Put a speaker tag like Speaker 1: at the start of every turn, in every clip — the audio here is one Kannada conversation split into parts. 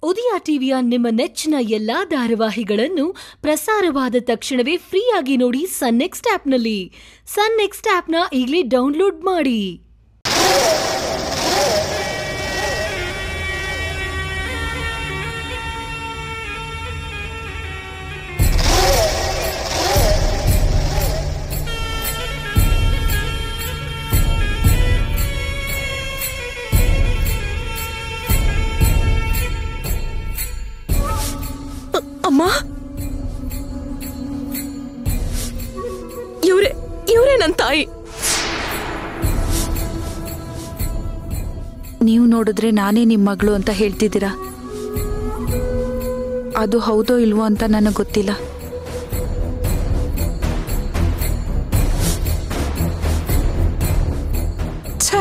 Speaker 1: ಉದಯ ಟಿವಿಯ ನಿಮ್ಮ ನೆಚ್ಚಿನ ಎಲ್ಲಾ ಧಾರಾವಾಹಿಗಳನ್ನು ಪ್ರಸಾರವಾದ ತಕ್ಷಣವೇ ಫ್ರೀಯಾಗಿ ನೋಡಿ ಸನ್ ನೆಕ್ಸ್ಟ್ ಆಪ್ನಲ್ಲಿ ಸನ್ ನೆಕ್ಸ್ಟ್ ಆಪ್ನ ಈಗಲೇ ಡೌನ್ಲೋಡ್ ಮಾಡಿ
Speaker 2: ಅಮ್ಮ ಇವ್ರೆ ಇವ್ರೇ ನನ್ನ ತಾಯಿ
Speaker 3: ನೀವು ನೋಡಿದ್ರೆ ನಾನೇ ನಿಮ್ಮ ಮಗಳು ಅಂತ ಹೇಳ್ತಿದ್ದೀರಾ ಅದು ಹೌದೋ ಇಲ್ವೋ ಅಂತ ನನಗೆ ಗೊತ್ತಿಲ್ಲ
Speaker 2: ಛೇ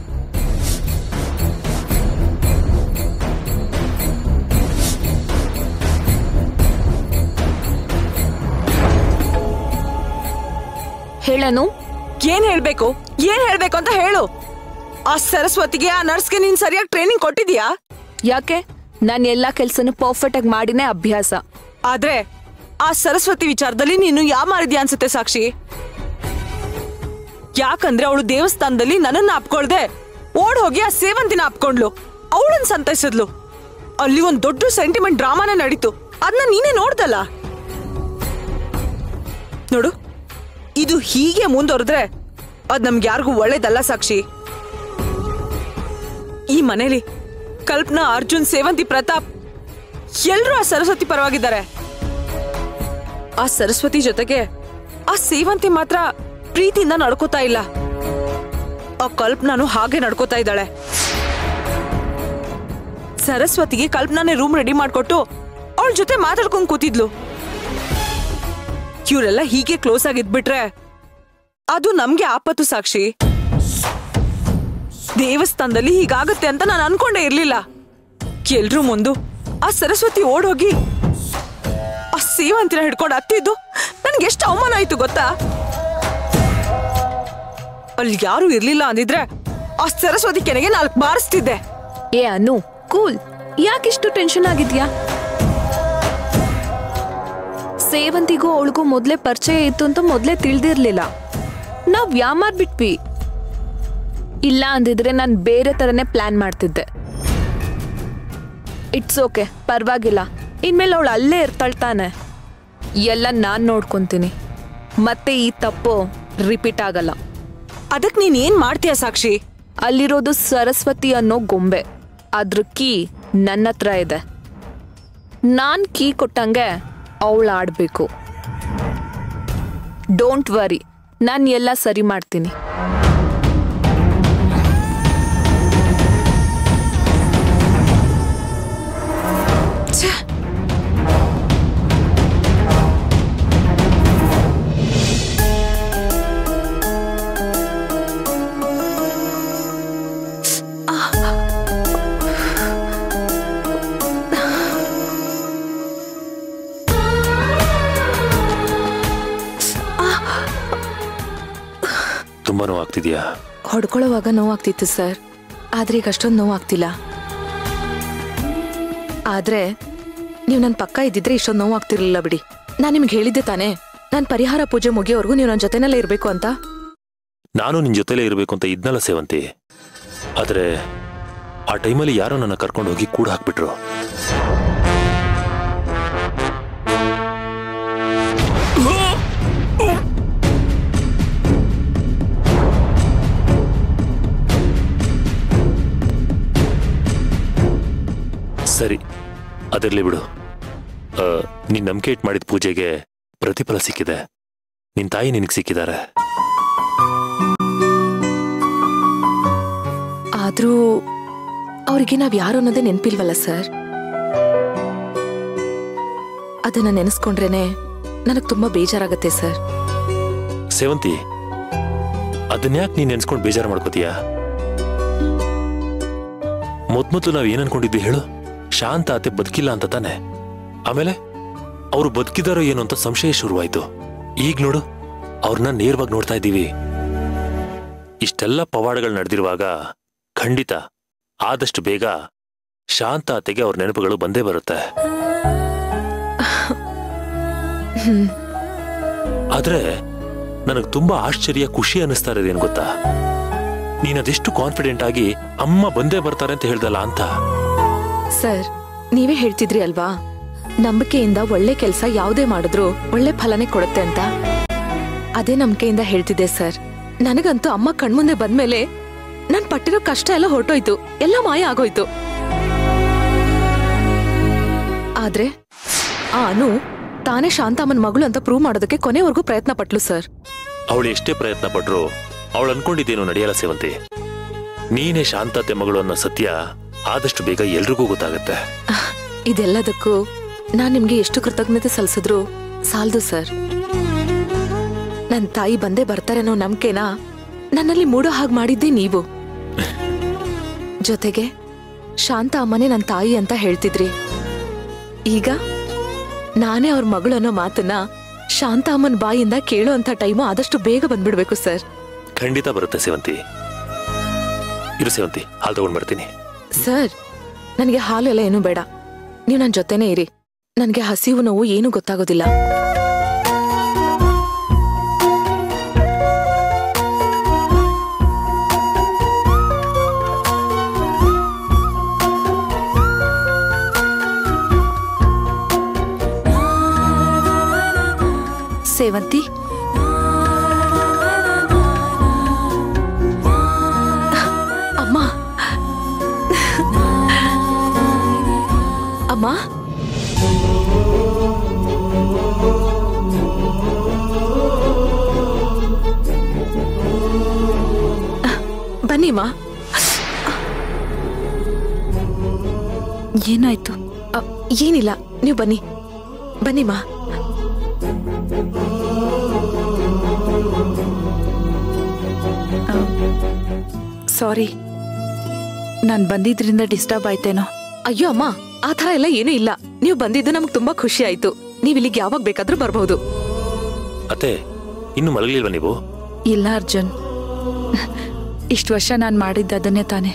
Speaker 3: ಹೇಳನು
Speaker 2: ಏನ್ ಹೇಳ್ಬೇಕು ಏನ್ ಹೇಳ್ಬೇಕು ಅಂತ ಹೇಳು ಆ ಸರಸ್ವತಿಗೆ ಆ ನರ್ಸ್ಗೆ ನೀನ್ ಸರಿಯಾಗಿ ಟ್ರೈನಿಂಗ್ ಕೊಟ್ಟಿದ್ಯಾ
Speaker 3: ಯಾಕೆ ನಾನು ಎಲ್ಲ ಕೆಲಸನೂ ಪರ್ಫೆಕ್ಟ್ ಆಗಿ ಮಾಡಿನೇ ಅಭ್ಯಾಸ
Speaker 2: ಆದ್ರೆ ಆ ಸರಸ್ವತಿ ವಿಚಾರದಲ್ಲಿ ನೀನು ಯಾ ಮಾಡಿದ್ಯಾ ಅನ್ಸುತ್ತೆ ಸಾಕ್ಷಿ ಯಾಕಂದ್ರೆ ಅವಳು ದೇವಸ್ಥಾನದಲ್ಲಿ ನನ್ನನ್ನ ಅಪ್ಕೊಳ್ದೆ ಓಡ್ ಹೋಗಿ ಆ ಸೇವಂತಿನ ಅಪ್ಕೊಂಡ್ಲು ಅವಳನ್ನ ಸಂತೈಸಿದ್ಲು ಅಲ್ಲಿ ಒಂದ್ ದೊಡ್ಡ ಸೆಂಟಿಮೆಂಟ್ ಡ್ರಾಮಾನೇ ನಡೀತು ಅದನ್ನ ನೀನೇ ನೋಡ್ದಲ್ಲ ನೋಡು ಇದು ಹೀಗೆ ಮುಂದುವರೆದ್ರೆ ಅದ್ ನಮ್ಗೆ ಯಾರಿಗೂ ಒಳ್ಳೇದಲ್ಲ ಸಾಕ್ಷಿ ಈ ಮನೇಲಿ ಕಲ್ಪನಾ ಅರ್ಜುನ್ ಸೇವಂತಿ ಪ್ರತಾಪ್ ಎಲ್ರೂ ಆ ಸರಸ್ವತಿ ಪರವಾಗಿದ್ದಾರೆ ಆ ಸರಸ್ವತಿ ಜೊತೆಗೆ ಆ ಸೇವಂತಿ ಮಾತ್ರ ಪ್ರೀತಿಯಿಂದ ನಡ್ಕೋತಾ ಇಲ್ಲ ಆ ಕಲ್ಪನಾನು ಹಾಗೆ ನಡ್ಕೋತಾ ಇದ್ದಾಳೆ ಸರಸ್ವತಿಗೆ ಕಲ್ಪನಾನೇ ರೂಮ್ ರೆಡಿ ಮಾಡ್ಕೊಟ್ಟು ಅವಳ ಜೊತೆ ಮಾತಾಡ್ಕೊಂಡ್ ಕೂತಿದ್ಲು ಇವರೆಲ್ಲ ಹೀಗೆ ಕ್ಲೋಸ್ ಆಗಿದ್ಬಿಟ್ರೆ ಅದು ನಮ್ಗೆ ಆಪತ್ತು ಸಾಕ್ಷಿ ದೇವಸ್ಥಾನದಲ್ಲಿ ಹೀಗಾಗತ್ತೆ ಅಂತ ನಾನು ಅನ್ಕೊಂಡೇ ಇರ್ಲಿಲ್ಲ ಎಲ್ರೂ ಮುಂದು ಆ ಸರಸ್ವತಿ ಓಡೋಗಿ ಆ ಸೇವಂತಿನ ಹಿಡ್ಕೊಂಡು ಹತ್ತಿದ್ದು ನನ್ಗೆ ಎಷ್ಟು ಅವಮಾನ ಆಯ್ತು ಗೊತ್ತಾ ಅಲ್ಲಿ ಯಾರು ಇರ್ಲಿಲ್ಲ ಅಂದಿದ್ರೆ ಆ ಸರಸ್ವತಿ ಕೆನೆಗೆ ನಾಲ್ಕು ಬಾರಿಸ್ತಿದ್ದೆ
Speaker 3: ಏ ಅನು ಕೂಲ್ ಯಾಕಿಷ್ಟು ಟೆನ್ಷನ್ ಆಗಿದ್ಯಾ ಸೇವಂತಿಗೂ ಅವಳಿಗೂ ಮೊದಲೇ ಪರಿಚಯ ಇತ್ತು ಅಂತ ಮೊದಲೇ ತಿಳಿದಿರ್ಲಿಲ್ಲ ನಾವ್ ಯಾಮಾರ್ ಬಿಟ್ವಿ ಇಲ್ಲ ಅಂದಿದ್ರೆ ನಾನು ಬೇರೆ ಥರನೇ ಪ್ಲಾನ್ ಮಾಡ್ತಿದ್ದೆ ಇಟ್ಸ್ ಓಕೆ ಪರವಾಗಿಲ್ಲ ಇನ್ಮೇಲೆ ಅವಳು ಅಲ್ಲೇ ಇರ್ತಾಳ್ತಾನೆ ಎಲ್ಲ ನಾನು ನೋಡ್ಕೊಂತೀನಿ ಮತ್ತೆ ಈ ತಪ್ಪು ರಿಪೀಟ್ ಆಗಲ್ಲ
Speaker 2: ಅದಕ್ ನೀನ್ ಏನ್ ಮಾಡ್ತೀಯ ಸಾಕ್ಷಿ
Speaker 3: ಅಲ್ಲಿರೋದು ಸರಸ್ವತಿ ಅನ್ನೋ ಗೊಂಬೆ ಅದ್ರ ಕೀ ನನ್ನ ಹತ್ರ ಇದೆ ನಾನ್ ಕೀ ಕೊಟ್ಟಂಗೆ ಅವಳು ಆಡ್ಬೇಕು ಡೋಂಟ್ ವರಿ ನಾನು ಎಲ್ಲ ಸರಿ ಮಾಡ್ತೀನಿ
Speaker 2: ಛೆ!
Speaker 4: ತುಂಬಾ ನೋವಾಗ್ತಿದ್ಯಾ
Speaker 3: ಹೊಡ್ಕೊಳ್ಳೋವಾಗ ನೋವಾಗ್ತಿತ್ತು ಸರ್ ಆದ್ರೆ ಈಗ ಅಷ್ಟೊಂದು ನೋವಾಗ್ತಿಲ್ಲ ಆದ್ರೆ ನೀವು ನನ್ನ ಪಕ್ಕ ಇದ್ದಿದ್ರೆ ಇಷ್ಟೊಂದು ನೋವಾಗ್ತಿರ್ಲಿಲ್ಲ ಬಿಡಿ ನಾನು ನಿಮ್ಗೆ ಹೇಳಿದ್ದೆ ತಾನೇ ನಾನು ಪರಿಹಾರ ಪೂಜೆ ಮುಗಿಯೋವರೆಗೂ ನೀವು ನನ್ನ ಜೊತೆನಲ್ಲೇ ಇರಬೇಕು ಅಂತ
Speaker 4: ನಾನು ನಿನ್ ಜೊತೆಲೇ ಇರಬೇಕು ಅಂತ ಇದ್ನಲ್ಲ ಸೇವಂತಿ ಆದ್ರೆ ಆ ಟೈಮಲ್ಲಿ ಯಾರೋ ನನ್ನ ಕರ್ಕೊಂಡು ಹೋಗಿ ಕೂಡ ಹಾಕ್ಬಿಟ್ರು ಸರಿ ಅದಿರ್ಲಿ ಬಿಡು ಆ, ನೀನ್ ನಂಬಿಕೆ ಇಟ್ ಮಾಡಿದ ಪೂಜೆಗೆ ಪ್ರತಿಫಲ ಸಿಕ್ಕಿದೆ ನಿನ್ ತಾಯಿ ನಿನಗೆ ಸಿಕ್ಕಿದ್ದಾರೆ
Speaker 3: ಆದ್ರೂ ಅವ್ರಿಗೆ ನಾವ್ ಯಾರು ಅನ್ನೋದೇ ನೆನಪಿಲ್ವಲ್ಲ ಸರ್ ಅದನ್ನ ನೆನೆಸ್ಕೊಂಡ್ರೇನೆ ನನಗ್ ತುಂಬಾ ಬೇಜಾರಾಗತ್ತೆ ಸರ್
Speaker 4: ಸೇವಂತಿ ಅದನ್ಯಾಕ್ ನೀನ್ ನೆನ್ಸ್ಕೊಂಡು ಬೇಜಾರು ಮಾಡ್ಕೋತೀಯ ಮೊದ್ಮೊದ್ಲು ನಾವ್ ಏನ್ ಅನ್ಕೊಂಡಿದ್ವಿ ಹೇಳು ಶಾಂತ ಅತ್ತೆ ಬದುಕಿಲ್ಲ ಅಂತ ತಾನೆ ಆಮೇಲೆ ಅವ್ರು ಬದುಕಿದಾರೋ ಏನು ಅಂತ ಸಂಶಯ ಶುರುವಾಯ್ತು ಈಗ ನೋಡು ಅವ್ರನ್ನ ನೇರವಾಗಿ ನೋಡ್ತಾ ಇದ್ದೀವಿ ಇಷ್ಟೆಲ್ಲ ಪವಾಡಗಳು ನಡೆದಿರುವಾಗ ಖಂಡಿತ ಆದಷ್ಟು ಬೇಗ ಶಾಂತ ಅತ್ತೆಗೆ ಅವ್ರ ನೆನಪುಗಳು ಬಂದೇ ಬರುತ್ತೆ ಆದ್ರೆ ನನಗೆ ತುಂಬಾ ಆಶ್ಚರ್ಯ ಖುಷಿ ಅನ್ನಿಸ್ತಾ ಇರೋದೇನು ಗೊತ್ತಾ ನೀನ್ ಅದೆಷ್ಟು ಕಾನ್ಫಿಡೆಂಟ್ ಆಗಿ ಅಮ್ಮ ಬಂದೇ ಬರ್ತಾರೆ ಅಂತ ಹೇಳ್ದಲ್ಲ ಅಂತ
Speaker 3: ಸರ್ ನೀವೇ ಹೇಳ್ತಿದ್ರಿ ಅಲ್ವಾ ನಂಬಿಕೆಯಿಂದ ಒಳ್ಳೆ ಕೆಲಸ ಯಾವುದೇ ಮಾಡಿದ್ರು ಒಳ್ಳೆ ಫಲನೇ ಕೊಡುತ್ತೆ ಅಂತ ಅದೇ ನಂಬಿಕೆಯಿಂದ ಹೇಳ್ತಿದ್ದೆ ಸರ್ ನನಗಂತೂ ಅಮ್ಮ ಕಣ್ಮುಂದೆ ಬಂದ್ಮೇಲೆ ನಾನ್ ಪಟ್ಟಿರೋ ಕಷ್ಟ ಎಲ್ಲ ಹೊರಟೋಯ್ತು ಎಲ್ಲ ಮಾಯ ಆಗೋಯ್ತು ಆದ್ರೆ ಆ ಅನು ತಾನೇ ಶಾಂತಮ್ಮನ್ ಮಗಳು ಅಂತ ಪ್ರೂವ್ ಮಾಡೋದಕ್ಕೆ ಕೊನೆವರೆಗೂ ಪ್ರಯತ್ನ ಪಟ್ಲು ಸರ್
Speaker 4: ಅವಳು ಎಷ್ಟೇ ಪ್ರಯತ್ನ ಪಟ್ರು ಅವಳು ಅನ್ಕೊಂಡಿದ್ದೇನು ನಡೆಯಲ್ಲ ಸೇವಂತಿ ನೀನೇ ಶಾಂತತೆ ಮಗಳು ಅನ್ನೋ ಸತ್ಯ ಆದಷ್ಟು ಬೇಗ ಎಲ್ರಿಗೂ ಗೊತ್ತಾಗತ್ತೆ
Speaker 3: ಇದೆಲ್ಲದಕ್ಕೂ ನಾನ್ ನಿಮ್ಗೆ ಎಷ್ಟು ಕೃತಜ್ಞತೆ ಸಲ್ಲಿಸಿದ್ರು ಸಾಲ್ದು ಸರ್ ನನ್ ತಾಯಿ ಬಂದೇ ಬರ್ತಾರೆ ಅನ್ನೋ ನಂಬಿಕೆನ ನನ್ನಲ್ಲಿ ಮೂಡೋ ಹಾಗೆ ಮಾಡಿದ್ದೇ ನೀವು ಜೊತೆಗೆ ಶಾಂತ ಅಮ್ಮನೇ ನನ್ ತಾಯಿ ಅಂತ ಹೇಳ್ತಿದ್ರಿ ಈಗ ನಾನೇ ಅವ್ರ ಮಗಳು ಅನ್ನೋ ಮಾತನ್ನ ಶಾಂತ ಅಮ್ಮನ್ ಬಾಯಿಂದ ಕೇಳೋ ಅಂತ ಟೈಮು ಆದಷ್ಟು ಬೇಗ ಬಂದ್ಬಿಡ್ಬೇಕು ಸರ್
Speaker 4: ಖಂಡಿತ ಬರುತ್ತೆ ಸೇವಂತಿ ಇರು ಸೇವಂತಿ ಹಾಲು ತಗೊಂಡ್ ಬರ್ತೀನಿ
Speaker 3: ಸರ್ ನನಗೆ ಹಾಲು ಎಲ್ಲ ಏನೂ ಬೇಡ ನೀವು ನನ್ನ ಜೊತೆನೇ ಇರಿ ನನಗೆ ಹಸಿವು ನೋವು ಏನೂ ಗೊತ್ತಾಗೋದಿಲ್ಲ ಸೇವಂತಿ ಅಮ್ಮ ಅಮ್ಮ ಬನ್ನಿಮ್ಮ
Speaker 5: ಏನಾಯ್ತು
Speaker 3: ಅ, ಏನಿಲ್ಲ ನೀವು ಬನ್ನಿ ಬನ್ನಿಮ್ಮ
Speaker 5: ಸಾರಿ ನಾನ್ ಬಂದಿದ್ರಿಂದ ಡಿಸ್ಟರ್ಬ್ ಆಯ್ತೇನೋ
Speaker 3: ಅಯ್ಯೋ ಅಮ್ಮ ಆ ಥರ ಎಲ್ಲ ಏನೂ ಇಲ್ಲ ನೀವು ಬಂದಿದ್ದು ನಮ್ಗೆ ತುಂಬಾ ಖುಷಿ ಆಯ್ತು ನೀವು ಇಲ್ಲಿಗೆ ಯಾವಾಗ ಬೇಕಾದ್ರೂ ಬರ್ಬಹುದು
Speaker 4: ಅತ್ತೆ ಇನ್ನು ಮಲಗಲಿಲ್ವಾ ನೀವು
Speaker 5: ಇಲ್ಲ ಅರ್ಜುನ್ ಇಷ್ಟು ವರ್ಷ ನಾನು ಮಾಡಿದ್ದ ಅದನ್ನೇ ತಾನೆ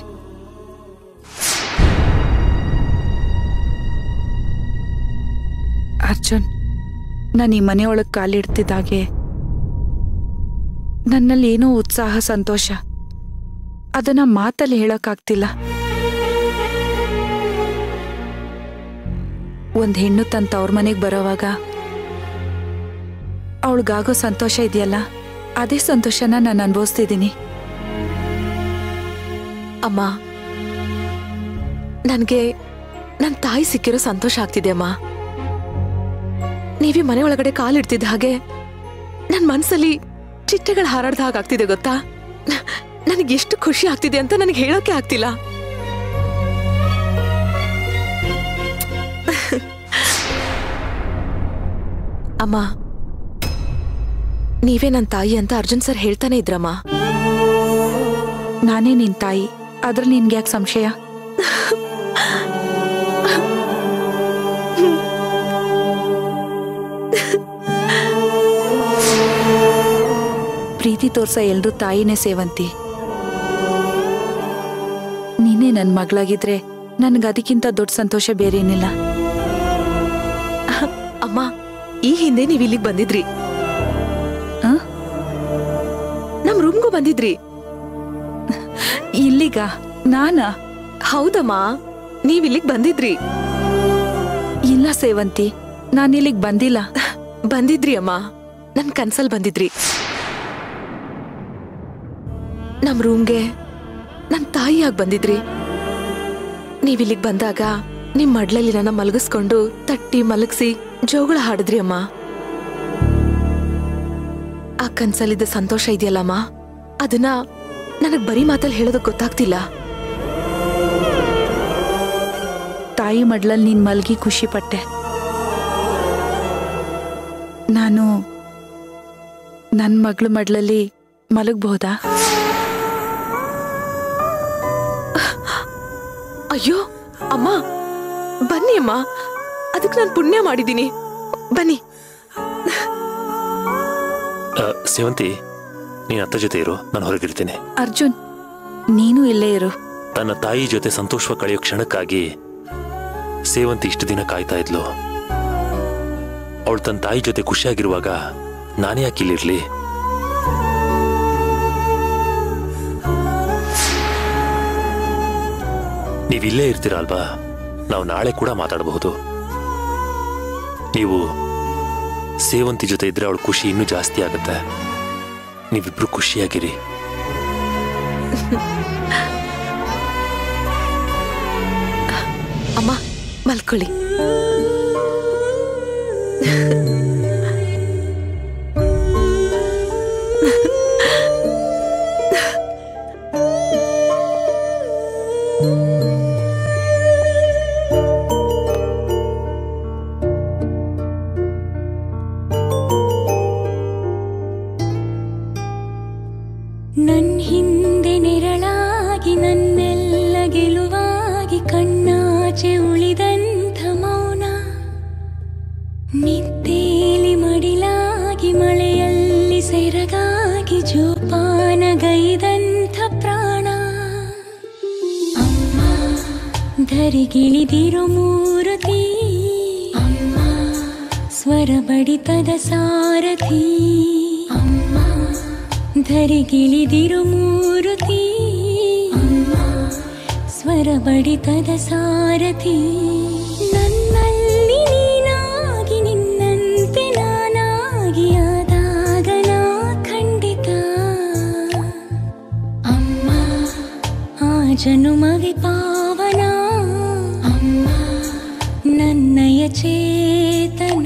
Speaker 5: ಅರ್ಜುನ್ ನಾನು ಈ ಮನೆಯೊಳಗೆ ಕಾಲಿಡ್ತಿದ್ದಾಗೆ ನನ್ನಲ್ಲಿ ಏನೋ ಉತ್ಸಾಹ ಸಂತೋಷ ಅದನ್ನ ಮಾತಲ್ಲಿ ಹೇಳೋಕ್ಕಾಗ್ತಿಲ್ಲ ಒಂದ್ ಹೆಣ್ಣು ತನ್ನ ತವ್ರ ಮನೆಗೆ ಬರೋವಾಗ ಅವಳಿಗಾಗೋ ಸಂತೋಷ ಇದೆಯಲ್ಲ ಅದೇ ಸಂತೋಷನ ನಾನು ಅನುಭವಿಸ್ತಿದ್ದೀನಿ
Speaker 3: ಅಮ್ಮ ನನ್ಗೆ ನನ್ ತಾಯಿ ಸಿಕ್ಕಿರೋ ಸಂತೋಷ ಆಗ್ತಿದೆ ಅಮ್ಮ ನೀವೇ ಮನೆ ಒಳಗಡೆ ಕಾಲಿಡ್ತಿದ್ದ ಹಾಗೆ ನನ್ ಮನ್ಸಲ್ಲಿ ಚಿಟ್ಟೆಗಳು ಹಾರಾಡ್ದ ಹಾಗೆ ಆಗ್ತಿದೆ ಗೊತ್ತಾ ನನಗೆ ಎಷ್ಟು ಖುಷಿ ಆಗ್ತಿದೆ ಅಂತ ನನಗೆ ಹೇಳೋಕೆ ಆಗ್ತಿಲ್ಲ ಅಮ್ಮ ನೀವೇ ನನ್ನ ತಾಯಿ ಅಂತ ಅರ್ಜುನ್ ಸರ್ ಹೇಳ್ತಾನೆ ಇದ್ರಮ್ಮ
Speaker 5: ನಾನೇ ನಿನ್ ತಾಯಿ ಅದ್ರಲ್ಲಿ ನಿನ್ಗೆ ಯಾಕೆ ಸಂಶಯ ಪ್ರೀತಿ ತೋರ್ಸ ಎಲ್ರೂ ತಾಯಿನೇ ಸೇವಂತಿ ನೀನೇ ನನ್ ಮಗಳಾಗಿದ್ರೆ ನನ್ಗೆ ಅದಕ್ಕಿಂತ ದೊಡ್ಡ ಸಂತೋಷ ಬೇರೇನಿಲ್ಲ
Speaker 3: ಅಮ್ಮ ಈ ಹಿಂದೆ ನೀವ್ ಇಲ್ಲಿಗೆ ಬಂದಿದ್ರಿ
Speaker 5: ಆ?
Speaker 3: ನಮ್ ರೂಮ್ಗೂ ಬಂದಿದ್ರಿ
Speaker 5: ಇಲ್ಲಿಗ ನಾನಾ
Speaker 3: ಹೌದಮ್ಮ ನೀವ್ ಇಲ್ಲಿಗ್ ಬಂದಿದ್ರಿ
Speaker 5: ಇಲ್ಲ ಸೇವಂತಿ ನಾನಿಲ್ಲಿಗ್ ಬಂದಿಲ್ಲ
Speaker 3: ಬಂದಿದ್ರಿ ಅಮ್ಮ ನನ್ ಕನ್ಸಲ್ ಬಂದಿದ್ರಿ ನಮ್ ರೂಮ್ಗೆ ನನ್ ತಾಯಿಯಾಗಿ ಬಂದಿದ್ರಿ ನೀವ್ ಇಲ್ಲಿಗ್ ಬಂದಾಗ ನಿಮ್ ಮಡ್ಲಲ್ಲಿ ನನ್ನ ಮಲಗಿಸ್ಕೊಂಡು ತಟ್ಟಿ ಮಲಗಿಸಿ ಜೋಗಳ ಹಾಡಿದ್ರಿ ಅಮ್ಮ ಆ ಕನ್ಸಲ್ಲಿದ್ದ ಸಂತೋಷ ಇದೆಯಲ್ಲಮ್ಮ ಅದನ್ನ ನನಗ್ ಬರೀ ಮಾತಲ್ಲಿ ಹೇಳೋದಕ್ ಗೊತ್ತಾಗ್ತಿಲ್ಲ
Speaker 5: ತಾಯಿ ಮಡ್ಲಲ್ಲಿ ನೀನ್ ಮಲ್ಗಿ ಖುಷಿ ಪಟ್ಟೆ ನಾನು ನನ್ನ ಮಗಳ ಮಡ್ಲಲ್ಲಿ ಮಲಗಬಹುದಾ
Speaker 3: ಅಯ್ಯೋ ಅಮ್ಮ ಬನ್ನಿ ಅಮ್ಮ ಅದಕ್ಕೆ ನಾನು ಪುಣ್ಯ ಮಾಡಿದ್ದೀನಿ ಬನ್ನಿ
Speaker 4: ಆ, ಸೇವಂತಿ ನೀನ್ ಅತ್ತ ಜೊತೆ ಇರು ನಾನು ಹೊರಗಿರ್ತೀನಿ
Speaker 5: ಅರ್ಜುನ್ ನೀನು ಇಲ್ಲೇ ಇರು
Speaker 4: ತನ್ನ ತಾಯಿ ಜೊತೆ ಸಂತೋಷವ ಕಳೆಯೋ ಕ್ಷಣಕ್ಕಾಗಿ ಸೇವಂತಿ ಇಷ್ಟು ದಿನ ಕಾಯ್ತಾ ಇದ್ಲು ಅವಳು ತನ್ನ ತಾಯಿ ಜೊತೆ ಖುಷಿಯಾಗಿರುವಾಗ ನಾನೇ ಯಾಕೆ ಇಲ್ಲಿರ್ಲಿ ನೀವಿಲ್ಲೇ ಇರ್ತೀರಲ್ವಾ ನಾವು ನಾಳೆ ಕೂಡ ಮಾತಾಡಬಹುದು ನೀವು ಸೇವಂತಿ ಜೊತೆ ಇದ್ರೆ ಅವಳ ಖುಷಿ ಇನ್ನೂ ಜಾಸ್ತಿ ಆಗುತ್ತೆ ನೀವಿಬ್ರು ಖುಷಿಯಾಗಿರಿ
Speaker 3: ಅಮ್ಮ ಮಲ್ಕೊಳ್ಳಿ
Speaker 6: ನನ್ ಹಿಂದೆ ನೆರಳಾಗಿ ನನ್ನೆಲ್ಲ ಗೆಲುವಾಗಿ ಕಣ್ಣಾಚೆ ಉಳಿದಂಥ ಮೌನ ನಿದ್ದೇಲಿ ಮಡಿಲಾಗಿ ಮಳೆಯಲ್ಲಿ ಸೆರಗಾಗಿ ಜೋಪಾನಗೈದಂಥ ಪ್ರಾಣ ಅಮ್ಮ ಧರಿಗಿಳಿದಿರೋ ಮೂರುತಿ ಅಮ್ಮ ಸ್ವರ ಬಡಿತದ ಸಾರಥಿ ಅಮ್ಮ ಧರಿಗಿಳಿದಿರು ಮೂರುತಿ ಅಮ್ಮ ಸ್ವರ ಬಡಿತದ ಸಾರಥಿ ನನ್ನಲ್ಲಿ ನೀನಾಗಿ ನಿನ್ನಂತೆ ನಾನಾಗಿ ಆದಾಗ ನಾ ಖಂಡಿತ ಅಮ್ಮ ಆ ಜನುಮವಿ ಪಾವನ ಅಮ್ಮ ನನ್ನಯ ಚೇತನ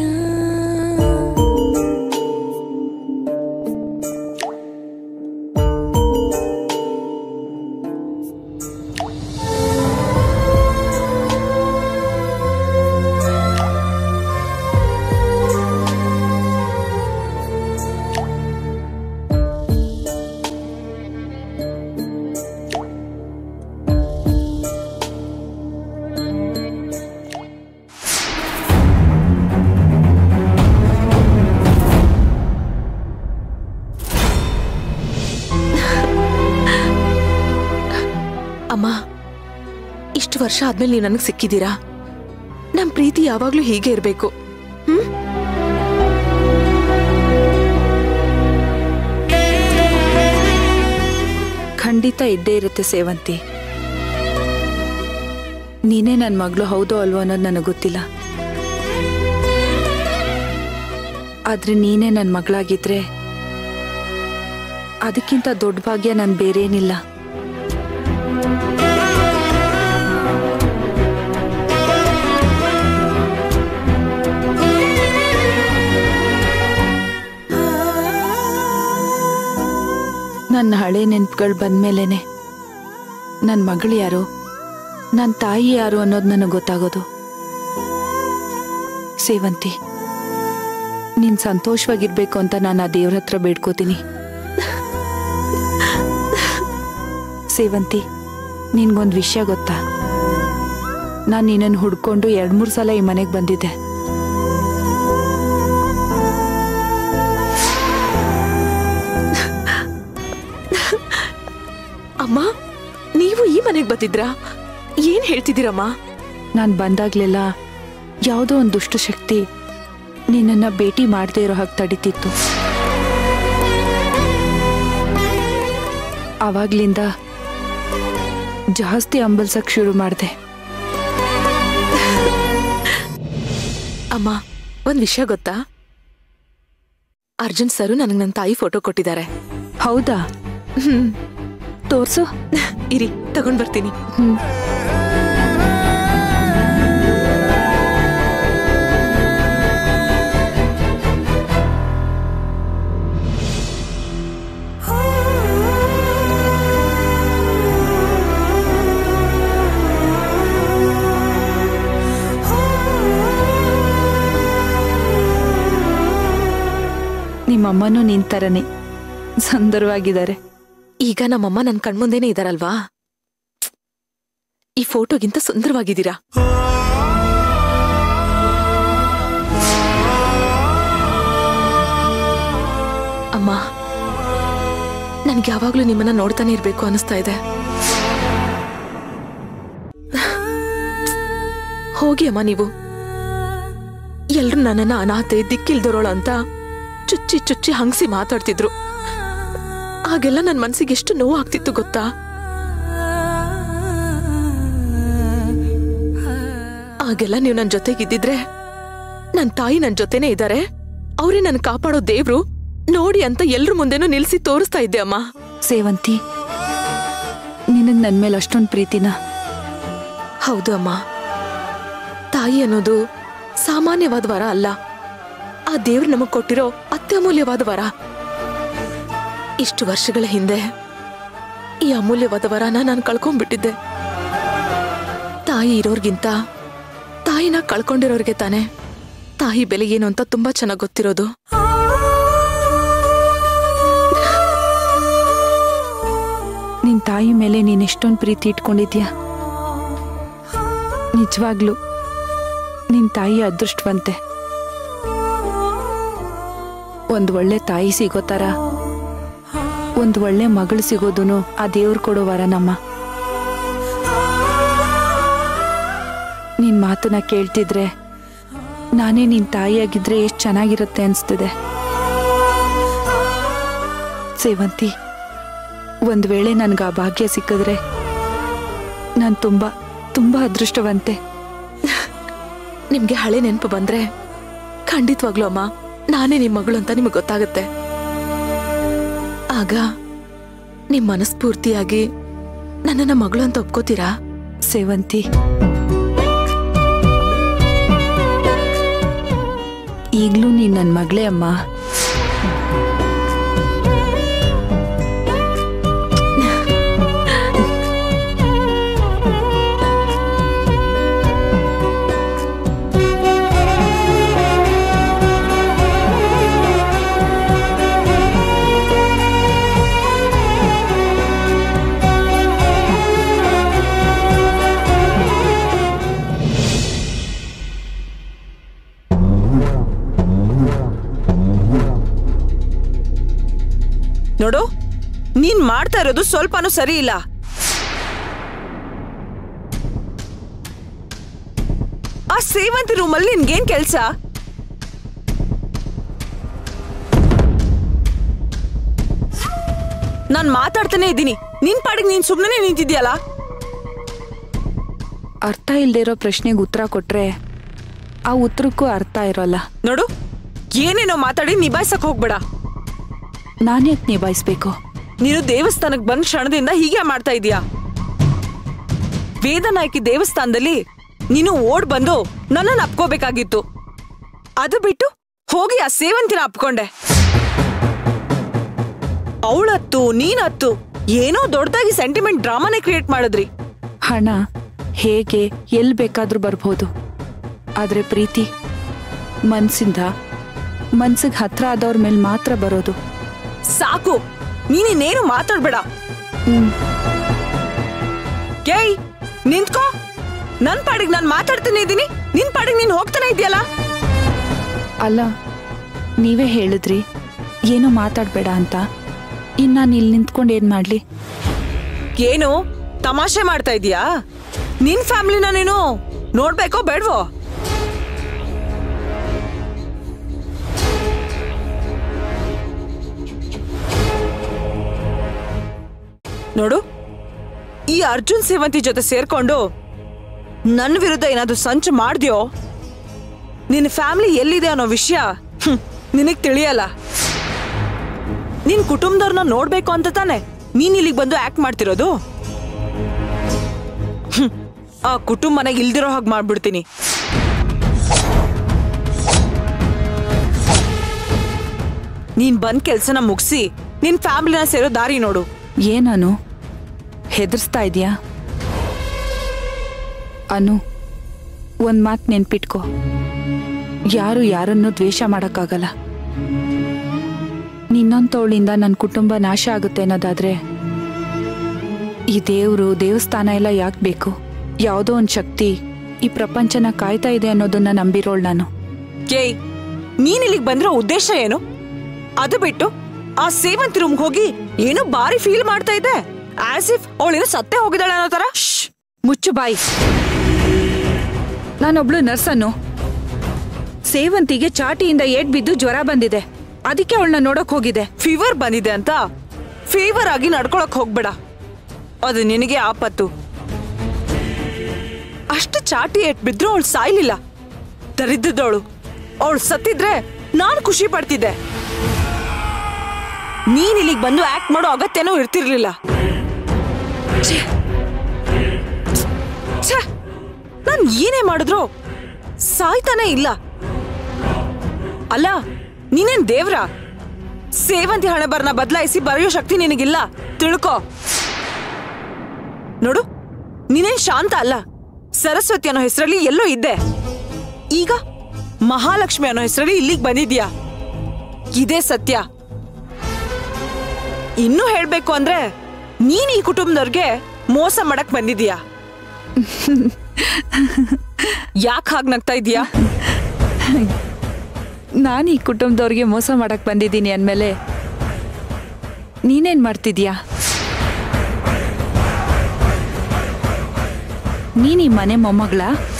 Speaker 3: ಅಮ್ಮ ಇಷ್ಟು ವರ್ಷ ಆದ್ಮೇಲೆ ನೀವು ನನಗೆ ಸಿಕ್ಕಿದ್ದೀರಾ ನಮ್ ಪ್ರೀತಿ ಯಾವಾಗ್ಲೂ ಹೀಗೆ ಇರ್ಬೇಕು
Speaker 5: ಖಂಡಿತ ಇದ್ದೇ ಇರುತ್ತೆ ಸೇವಂತಿ ನೀನೇ ನನ್ನ ಮಗಳು ಹೌದೋ ಅಲ್ವೋ ಅನ್ನೋದು ನನಗೆ ಗೊತ್ತಿಲ್ಲ ಆದ್ರೆ ನೀನೇ ನನ್ನ ಮಗಳಾಗಿದ್ರೆ ಅದಕ್ಕಿಂತ ದೊಡ್ಡ ಭಾಗ್ಯ ನನ್ ಬೇರೇನಿಲ್ಲ ನನ್ನ ಹಳೆ ನೆನ್ಪುಗಳು ಬಂದ್ಮೇಲೆನೆ ನನ್ನ ಮಗಳು ಯಾರು ನನ್ನ ತಾಯಿ ಯಾರು ಅನ್ನೋದು ನನಗೆ ಗೊತ್ತಾಗೋದು ಸೇವಂತಿ ನೀನ್ ಸಂತೋಷವಾಗಿರ್ಬೇಕು ಅಂತ ನಾನು ಆ ದೇವ್ರ ಹತ್ರ ಬೇಡ್ಕೋತೀನಿ ಸೇವಂತಿ ನಿನ್ಗೊಂದು ವಿಷಯ ಗೊತ್ತಾ ನಾನು ನಿನ್ನನ್ನು ಹುಡ್ಕೊಂಡು ಎರಡು ಮೂರು ಸಲ ಈ ಮನೆಗೆ ಬಂದಿದ್ದೆ
Speaker 3: ಅಮ್ಮ ನೀವು ಈ ಮನೆಗೆ ಬಂದಿದ್ರಾ ಏನ್ ಹೇಳ್ತಿದ್ದೀರಮ್ಮ
Speaker 5: ನಾನು ಬಂದಾಗ್ಲೆಲ್ಲ ಯಾವುದೋ ಒಂದು ದುಷ್ಟ ಶಕ್ತಿ ನಿನ್ನನ್ನು ಭೇಟಿ ಮಾಡದೇ ಇರೋ ಹಾಗೆ ತಡಿತಿತ್ತು ಆವಾಗ್ಲಿಂದ ಜಾಸ್ತಿ ಅಂಬಲ್ಸಕ್ ಶುರು ಮಾಡಿದೆ
Speaker 3: ಅಮ್ಮ ಒಂದ್ ವಿಷಯ ಗೊತ್ತಾ ಅರ್ಜುನ್ ಸರು ನನಗೆ ನನ್ನ ತಾಯಿ ಫೋಟೋ ಕೊಟ್ಟಿದ್ದಾರೆ
Speaker 5: ಹೌದಾ ಹ್ಮ್ ತೋರ್ಸು
Speaker 3: ಇರಿ ತಗೊಂಡ್ ಬರ್ತೀನಿ
Speaker 5: ಹ್ಮ್ ನಿಮ್ಮಮ್ಮನೂ ನಿನ್ ಥರನೇ ಸುಂದರವಾಗಿದ್ದಾರೆ
Speaker 3: ಈಗ ನಮ್ಮಮ್ಮ ನನ್ನ ಕಣ್ಮುಂದೆನೇ ಇದಾರಲ್ವಾ ಈ ಫೋಟೋಗಿಂತ ಸುಂದರವಾಗಿದ್ದೀರಾ ಅಮ್ಮ ನನ್ಗೆ ಯಾವಾಗ್ಲೂ ನಿಮ್ಮನ್ನ ನೋಡ್ತಾನೆ ಇರ್ಬೇಕು ಅನಿಸ್ತಾ ಇದೆ ಹೋಗಿ ಅಮ್ಮ ನೀವು ಎಲ್ರು ನನ್ನನ್ನ ಅನಾಥೆ ದಿಕ್ಕಿಲ್ದರೋಳು ಅಂತ ಚುಚ್ಚಿ ಚುಚ್ಚಿ ಹಂಗ್ಸಿ ಮಾತಾಡ್ತಿದ್ರು ಆಗೆಲ್ಲ ನನ್ನ ಮನ್ಸಿಗೆ ಎಷ್ಟು ನೋವು ಆಗ್ತಿತ್ತು ಗೊತ್ತಾ ಆಗೆಲ್ಲ ನೀವು ನನ್ನ ಜೊತೆಗಿದ್ದಿದ್ರೆ ನನ್ನ ತಾಯಿ ನನ್ನ ಜೊತೆನೇ ಇದ್ದಾರೆ ಅವರೇ ನನ್ನ ಕಾಪಾಡೋ ದೇವ್ರು ನೋಡಿ ಅಂತ ಎಲ್ರ ಮುಂದೆನೂ ನಿಲ್ಸಿ ತೋರಿಸ್ತಾ ಇದ್ದೆ ಅಮ್ಮ
Speaker 5: ಸೇವಂತಿ ನಿನಗ್ ನನ್ ಮೇಲೆ ಅಷ್ಟೊಂದು ಪ್ರೀತಿನ
Speaker 3: ಹೌದು ಅಮ್ಮ ತಾಯಿ ಅನ್ನೋದು ಸಾಮಾನ್ಯವಾದ ವರ ಅಲ್ಲ ಆ ದೇವ್ರು ನಮಗ್ ಕೊಟ್ಟಿರೋ ಅತ್ಯಮೂಲ್ಯವಾದ ವರ ಇಷ್ಟು ವರ್ಷಗಳ ಹಿಂದೆ ಈ ಅಮೂಲ್ಯವಾದ ವರನ ನಾನು ಕಳ್ಕೊಂಡ್ಬಿಟ್ಟಿದ್ದೆ ತಾಯಿ ಇರೋರ್ಗಿಂತ ತಾಯಿನ ಕಳ್ಕೊಂಡಿರೋರ್ಗೆ ತಾನೆ ತಾಯಿ ಬೆಲೆ ಏನು ಅಂತ ತುಂಬಾ ಚೆನ್ನಾಗಿ ಗೊತ್ತಿರೋದು
Speaker 5: ನಿನ್ ತಾಯಿ ಮೇಲೆ ನೀನ್ ಎಷ್ಟೊಂದು ಪ್ರೀತಿ ಇಟ್ಕೊಂಡಿದ್ಯಾ ನಿಜವಾಗ್ಲು ನಿನ್ ತಾಯಿ ಅದೃಷ್ಟವಂತೆ ಒಂದ್ ಒಳ್ಳೆ ತಾಯಿ ಸಿಗೋ ತರ ಒಂದ್ ಒಳ್ಳೆ ಮಗಳು ಸಿಗೋದುನು ಆ ದೇವ್ರು ಕೊಡೋ ವರನಮ್ಮ ನಿನ್ ಮಾತನ್ನ ಕೇಳ್ತಿದ್ರೆ ನಾನೇ ನಿನ್ ತಾಯಿಯಾಗಿದ್ರೆ ಎಷ್ಟ್ ಚೆನ್ನಾಗಿರುತ್ತೆ ಅನ್ಸ್ತಿದೆ ಸೇವಂತಿ ಒಂದ್ ವೇಳೆ ನನ್ಗೆ ಆ ಭಾಗ್ಯ ಸಿಕ್ಕಿದ್ರೆ ನಾನು ತುಂಬಾ ತುಂಬಾ ಅದೃಷ್ಟವಂತೆ
Speaker 3: ನಿಮ್ಗೆ ಹಳೆ ನೆನಪು ಬಂದ್ರೆ ಖಂಡಿತವಾಗ್ಲೂ ಅಮ್ಮ ನಾನೇ ನಿಮ್ ಮಗಳು ಅಂತ ನಿಮಗೆ ಗೊತ್ತಾಗುತ್ತೆ ಆಗ ನಿಮ್ ಮನಸ್ಫೂರ್ತಿಯಾಗಿ ನನ್ನನ್ನ ಮಗಳು ಅಂತ ಒಪ್ಕೋತೀರಾ
Speaker 5: ಸೇವಂತಿ ಈಗ್ಲೂ ನೀನ್ ನನ್ ಮಗಳೇ ಅಮ್ಮ
Speaker 2: ನೋಡು ನೀನ್ ಮಾಡ್ತಾ ಇರೋದು ಸ್ವಲ್ಪನೂ ಸರಿ ಇಲ್ಲ ಆ ಸೇವಂತಿ ರೂಮಲ್ಲಿ ನಿನ್ಗೇನ್ ಕೆಲ್ಸ ನಾನ್ ಮಾತಾಡ್ತಾನೆ ಇದ್ದೀನಿ ನಿನ್ ಪಾಡಿಗೆ ನೀನ್ ಸುಮ್ಮನೆ ನಿಂತಿದ್ಯಲ್ಲ
Speaker 5: ಅರ್ಥ ಇಲ್ದೇ ಇರೋ ಪ್ರಶ್ನೆಗೆ ಉತ್ತರ ಕೊಟ್ರೆ ಆ ಉತ್ತರಕ್ಕೂ ಅರ್ಥ ಇರೋಲ್ಲ
Speaker 2: ನೋಡು ಏನೇನೋ ಮಾತಾಡಿ ನಿಭಾಯಿಸಕ್ ಹೋಗ್ಬೇಡ
Speaker 5: ನಾನ್ಯಾಕೆ ನಿಭಾಯಿಸ್ಬೇಕು
Speaker 2: ನೀನು ದೇವಸ್ಥಾನಕ್ಕೆ ಬಂದ ಕ್ಷಣದಿಂದ ಹೀಗೆ ಮಾಡ್ತಾ ಇದೀಯಾ ವೇದನಾಯಕಿ ದೇವಸ್ಥಾನದಲ್ಲಿ ನೀನು ಓಡ್ ಬಂದು ನನ್ನನ್ನು ಅಪ್ಕೋಬೇಕಾಗಿತ್ತು ಅದು ಬಿಟ್ಟು ಹೋಗಿ ಆ ಸೇವಂತಿನ ಅಪ್ಕೊಂಡೆ ಅವಳತ್ತು ನೀನತ್ತು ಏನೋ ದೊಡ್ಡದಾಗಿ ಸೆಂಟಿಮೆಂಟ್ ಡ್ರಾಮಾನೇ ಕ್ರಿಯೇಟ್ ಮಾಡಿದ್ರಿ
Speaker 5: ಹಣ ಹೇಗೆ ಎಲ್ಲಿ ಬೇಕಾದ್ರೂ ಬರ್ಬೋದು ಆದ್ರೆ ಪ್ರೀತಿ ಮನ್ಸಿಂದ ಮನ್ಸಿಗೆ ಹತ್ರ ಆದವ್ರ ಮೇಲೆ ಮಾತ್ರ ಬರೋದು
Speaker 2: ಸಾಕು ನೀನಿನ್ನೇನು ಮಾತಾಡ್ಬೇಡ
Speaker 5: ಹ್ಮ್
Speaker 2: ಕೇಯ್ ನಿಂತ್ಕೋ ನನ್ ಪಾಡಿಗೆ ನಾನು ಮಾತಾಡ್ತಾನೆ ಇದ್ದೀನಿ ನಿನ್ ಪಾಡಿಗೆ ನೀನ್ ಹೋಗ್ತಾನೆ ಇದೆಯಲ್ಲ
Speaker 5: ಅಲ್ಲ ನೀವೇ ಹೇಳಿದ್ರಿ ಏನೂ ಮಾತಾಡ್ಬೇಡ ಅಂತ ಇನ್ನು ನಾನು ಇಲ್ಲಿ ನಿಂತ್ಕೊಂಡು ಏನು ಮಾಡಲಿ
Speaker 2: ಏನು ತಮಾಷೆ ಮಾಡ್ತಾ ಇದೀಯಾ ನಿನ್ ಫ್ಯಾಮಿಲಿನ ನೀನು ನೋಡ್ಬೇಕೋ ಬೇಡ್ವೋ ನೋಡು ಈ ಅರ್ಜುನ್ ಸೇವಂತಿ ಜೊತೆ ಸೇರ್ಕೊಂಡು ನನ್ನ ವಿರುದ್ಧ ಏನಾದ್ರೂ ಸಂಚು ಮಾಡ್ದ್ಯೋ ನಿನ್ನ ಫ್ಯಾಮಿಲಿ ಎಲ್ಲಿದೆ ಅನ್ನೋ ವಿಷಯ ನಿನಗ್ ತಿಳಿಯಲ್ಲ ನಿನ್ ಕುಟುಂಬದವ್ರನ್ನ ನೋಡ್ಬೇಕು ಅಂತ ತಾನೆ ನೀನ್ ಇಲ್ಲಿಗೆ ಬಂದು ಆಕ್ಟ್ ಮಾಡ್ತಿರೋದು ಹ್ಮ್. ಆ ಕುಟುಂಬನ ಇಲ್ದಿರೋ ಹಾಗೆ ಮಾಡ್ಬಿಡ್ತೀನಿ ನೀನ್ ಬಂದ್ ಕೆಲ್ಸನ ಮುಗಿಸಿ ನಿನ್ ಫ್ಯಾಮಿಲಿನ ಸೇರೋ ದಾರಿ ನೋಡು
Speaker 5: ಏನಾನು ಹೆದರ್ಸ್ತಾ ಇದೆಯಾ ಅನು ಒಂದು ಮಾತು ನೆನ್ಪಿಟ್ಕೋ ಯಾರು ಯಾರನ್ನೂ ದ್ವೇಷ ಮಾಡೋಕ್ಕಾಗಲ್ಲ ನಿನ್ನಂತವಳಿಂದ ನನ್ನ ಕುಟುಂಬ ನಾಶ ಆಗುತ್ತೆ ಅನ್ನೋದಾದ್ರೆ ಈ ದೇವರು ದೇವಸ್ಥಾನ ಎಲ್ಲ ಯಾಕೆ ಬೇಕು ಯಾವುದೋ ಒಂದು ಶಕ್ತಿ ಈ ಪ್ರಪಂಚನ ಕಾಯ್ತಾ ಇದೆ ಅನ್ನೋದನ್ನ ನಂಬಿರೋಳು ನಾನು
Speaker 2: ಕೇಯ್ ನೀನ್ ಇಲ್ಲಿಗೆ ಬಂದಿರೋ ಉದ್ದೇಶ ಏನು ಅದು ಬಿಟ್ಟು ಆ ಸೇವಂತಿ ರೂಮ್ಗೆ ಹೋಗಿ ಏನೋ ಬಾರಿ ಫೀಲ್ ಮಾಡ್ತಾ ಇದ್ದೆ ಆಸ್ ಇಫ್ ಅವಳೇನೋ ಸತ್ತೇ ಹೋಗಿದ್ದಾಳೆ ಅನ್ನೋ ತರ
Speaker 5: ಮುಚ್ಚು ಬಾಯಿ ನಾನೊಬ್ಳು ನರ್ಸನ್ನು ಸೇವಂತಿಗೆ ಚಾಟಿಯಿಂದ ಏಟ್ ಬಿದ್ದು ಜ್ವರ ಬಂದಿದೆ ಅದಕ್ಕೆ ಅವಳನ್ನ ನೋಡಕ್ ಹೋಗಿದೆ
Speaker 2: ಫೀವರ್ ಬಂದಿದೆ ಅಂತ ಫೀವರ್ ಆಗಿ ನಡ್ಕೊಳಕ್ ಹೋಗ್ಬೇಡ ಅದು ನಿನಗೆ ಆಪತ್ತು ಅಷ್ಟು ಚಾಟಿ ಏಟ್ ಬಿದ್ರು ಅವಳು ಸಾಯ್ಲಿಲ್ಲ ದರಿದ್ರದವಳು ಅವಳು ಸತ್ತಿದ್ರೆ ನಾನು ಖುಷಿ ಪಡ್ತಿದ್ದೆ ನೀನ್ ಇಲ್ಲಿಗೆ ಬಂದು ಆಕ್ಟ್ ಮಾಡೋ ಅಗತ್ಯನೂ ಇರ್ತಿರ್ಲಿಲ್ಲ ಛೆ! ಛೆ! ನಾನ್ ಏನೇ ಮಾಡಿದ್ರು ಸಾಯ್ತಾನೆ ಇಲ್ಲ ಅಲ್ಲ ನೀನೇನ್ ದೇವ್ರ ಸೇವಂತಿ ಹಣೆ ಬರ್ನ ಬದಲಾಯಿಸಿ ಬರೆಯೋ ಶಕ್ತಿ ನಿನಗಿಲ್ಲ ತಿಳ್ಕೊ ನೋಡು ನೀನೇನ್ ಶಾಂತ ಅಲ್ಲ ಸರಸ್ವತಿ ಅನ್ನೋ ಹೆಸರಲ್ಲಿ ಎಲ್ಲೋ ಇದ್ದೆ ಈಗ ಮಹಾಲಕ್ಷ್ಮಿ ಅನ್ನೋ ಹೆಸರಲ್ಲಿ ಇಲ್ಲಿಗೆ ಬಂದಿದ್ಯಾ ಇದೇ ಸತ್ಯ ಇನ್ನೂ ಹೇಳ್ಬೇಕು ಅಂದ್ರೆ ನೀನ್ ಈ ಕುಟುಂಬದವ್ರಿಗೆ ಮೋಸ ಮಾಡಕ್ ಬಂದಿದ್ಯಾ ಯಾಕೆ ಹಾಗೆ ನಗ್ತಾ ಇದೀಯಾ
Speaker 5: ನಾನು ಈ ಕುಟುಂಬದವ್ರಿಗೆ ಮೋಸ ಮಾಡಕ್ ಬಂದಿದ್ದೀನಿ ಅಂದಮೇಲೆ ನೀನೇನ್ ಮಾಡ್ತಿದ್ಯಾ ನೀನ್ ಈ ಮನೆ ಮೊಮ್ಮಗಳ